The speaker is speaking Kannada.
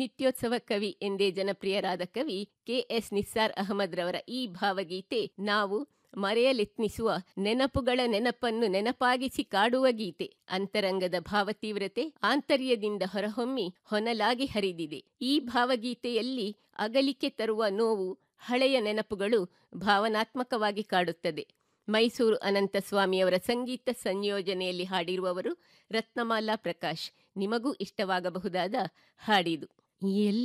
ನಿತ್ಯೋತ್ಸವ ಕವಿ ಎಂದೇ ಜನಪ್ರಿಯರಾದ ಕವಿ ಕೆ ಎಸ್ ನಿಸ್ಸಾರ್ ಅಹಮದ್ ರವರ ಈ ಭಾವಗೀತೆ ನಾವು ಮರೆಯಲೆತ್ನಿಸುವ ನೆನಪುಗಳ ನೆನಪನ್ನು ನೆನಪಾಗಿಸಿ ಕಾಡುವ ಗೀತೆ ಅಂತರಂಗದ ಭಾವತೀವ್ರತೆ ಆಂತರ್ಯದಿಂದ ಹೊರಹೊಮ್ಮಿ ಹೊನಲಾಗಿ ಹರಿದಿದೆ ಈ ಭಾವಗೀತೆಯಲ್ಲಿ ಅಗಲಿಕೆ ತರುವ ನೋವು ಹಳೆಯ ನೆನಪುಗಳು ಭಾವನಾತ್ಮಕವಾಗಿ ಕಾಡುತ್ತದೆ ಮೈಸೂರು ಅನಂತಸ್ವಾಮಿಯವರ ಸಂಗೀತ ಸಂಯೋಜನೆಯಲ್ಲಿ ಹಾಡಿರುವವರು ರತ್ನಮಾಲಾ ಪ್ರಕಾಶ್ ನಿಮಗೂ ಇಷ್ಟವಾಗಬಹುದಾದ ಹಾಡಿದು ಎಲ್ಲ